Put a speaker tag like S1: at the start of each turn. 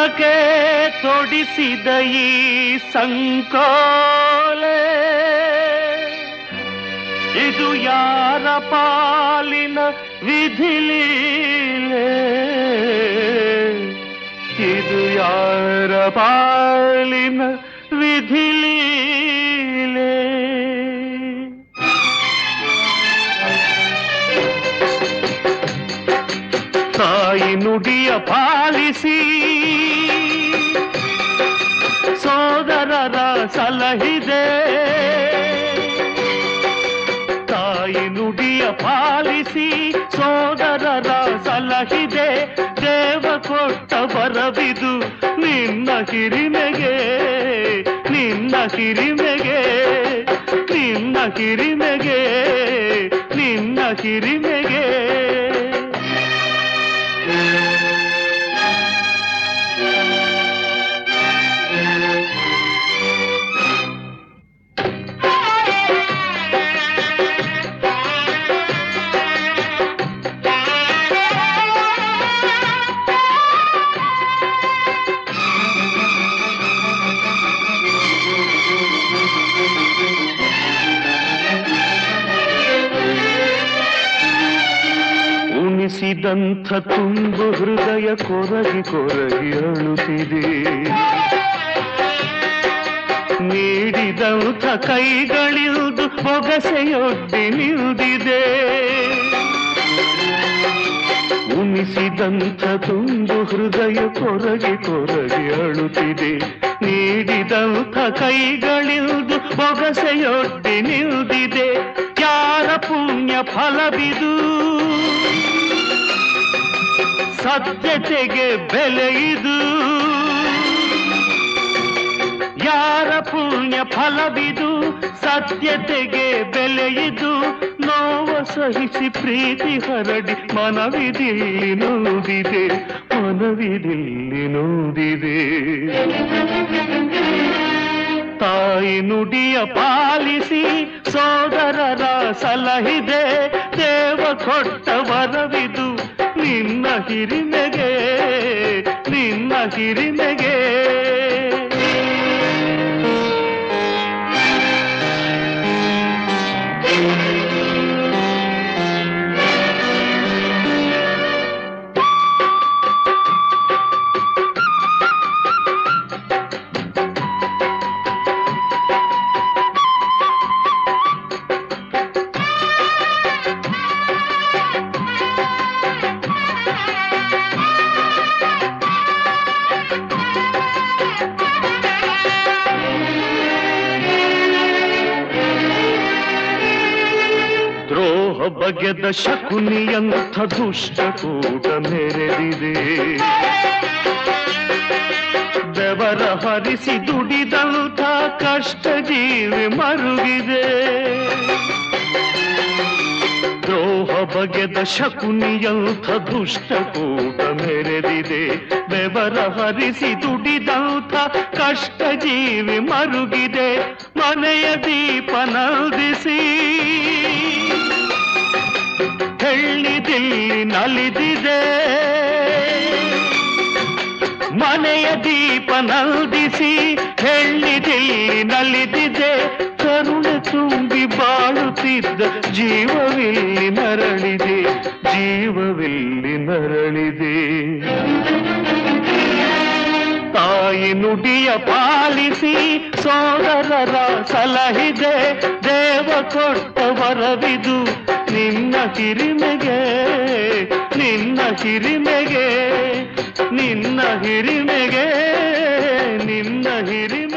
S1: ಜನ್ಮಕ್ಕೆ ತೊಡಿಸಿದ ಈ ಸಂಕೋಲೆ ಇದು ಯಾರ ಪಾಲಿನ ವಿಧಿಲೀಲೆ ಇದು ಯಾರ ಪಾಲಿನ ವಿಧಿಲೀಲೆ ತಾಯಿ ನುಡಿಯ ಪಾಲಿಸಿ ಸೋದರರ ಸಲಹಿದೆ ತಾಯಿ ನುಡಿಯ ಪಾಲಿಸಿ ಸೋದರರ ಸಲಹಿದೆ ದೇವ ಕೊಟ್ಟ ಬರವಿದು ನಿನ್ನ ಹಿರಿಮೆಗೆ ನಿನ್ನ ಹಿರಿಮೆಗೆ ನಿನ್ನ ಹಿರಿಮೆಗೆ ನಿನ್ನ ಹಿರಿಮೆಗೆ ಉಣಿಸಿದಂಥ ತುಂಬು ಹೃದಯ ಕೊರಗಿ ಕೊರಗಿ ಅಳುತ್ತಿದೆ ನೀಡಿದಂಥ ಕೈಗಳಿಲ್ದು ಬೊಗಸೆಯೊಡ್ಡಿ ನಿಲ್ದಿದೆ ಉಣಿಸಿದಂಥ ತುಂಬು ಹೃದಯ ಕೊರಗಿ ಕೊರಗಿ ಅಳುತ್ತಿದೆ ನೀಡಿದಂಥ ಕೈಗಳಿಲ್ದು ಬೊಗಸೆಯೊಡ್ಡಿ ನಿಲ್ದಿದೆ ಯಾರ ಪುಣ್ಯ ಫಲವಿದು ಸತ್ಯತೆಗೆ ಬೆಲೆ ಇದು ಯಾರ ಪುಣ್ಯ ಫಲವಿದು ಸತ್ಯತೆಗೆ ಬೆಲೆ ಇದು ನೋವ ಸಹಿಸಿ ಪ್ರೀತಿ ಹರಡಿ ಮನವಿದಿಲ್ಲಿ ನೋದಿದೆ ಮನವಿದಿಲ್ಲಿ ನೋದಿದೆ ತಾಯಿ ನುಡಿಯ ಪಾಲಿಸಿ ಸೋದರರ ಸಲಹಿದೆ ದೇವ ಕೊಟ್ಟ ವರವಿದು ನಿನ್ನ ಹಿರಿಮೆಗೆ ನಿನ್ನ ಹಿರಿಮೆಗೆ ದ್ರೋಹ ಬಗೆದ ಶಕುನಿಯಂಥ ದುಷ್ಟ ಕೂಟ ಮೆರೆದಿದೆ ಬೆವರ ಹರಿಸಿ ದುಡಿದಂಥ ಕಷ್ಟ ಜೀವಿ ಮರುಗಿದೆ ದ್ರೋಹ ಬಗೆದ ಶಕುನಿಯಂಥ ದುಷ್ಟ ಕೂಟ ಮೆರೆದಿದೆ ಬೆವರ ಹರಿಸಿ ದುಡಿದಂಥ ಕಷ್ಟ ಜೀವಿ ಮರುಗಿದೆ ಮನೆಯ ದೀಪ ನಲ್ದಿಸಿ ಹೆಳ್ಳಿದಿಲ್ಲಿ ನಲಿದಿದೆ ಮನೆಯ ದೀಪ ನಲ್ದಿಸಿ ಹೆಳ್ಳಿದಿಲ್ಲಿ ನಲಿದಿದೆ ಕರುಣೆ ತುಂಬಿ ಬಾಳುತ್ತಿದ್ದ ಜೀವವಿಲ್ಲಿ ನರಳಿದೆ ಜೀವವಿಲ್ಲಿ ನರಳಿದೆ ತಾಯಿ ನುಡಿಯ ಪಾಲಿಸಿ ಸೋದರರ ಸಲಹಿದೆ ದೇವ ಕೊಟ್ಟ ವರವಿದು ನಿನ್ನ ಹಿರಿಮೆಗೆ ನಿನ್ನ ಹಿರಿಮೆಗೆ ನಿನ್ನ ಹಿರಿಮೆಗೆ ನಿನ್ನ ಹಿರಿಮೆ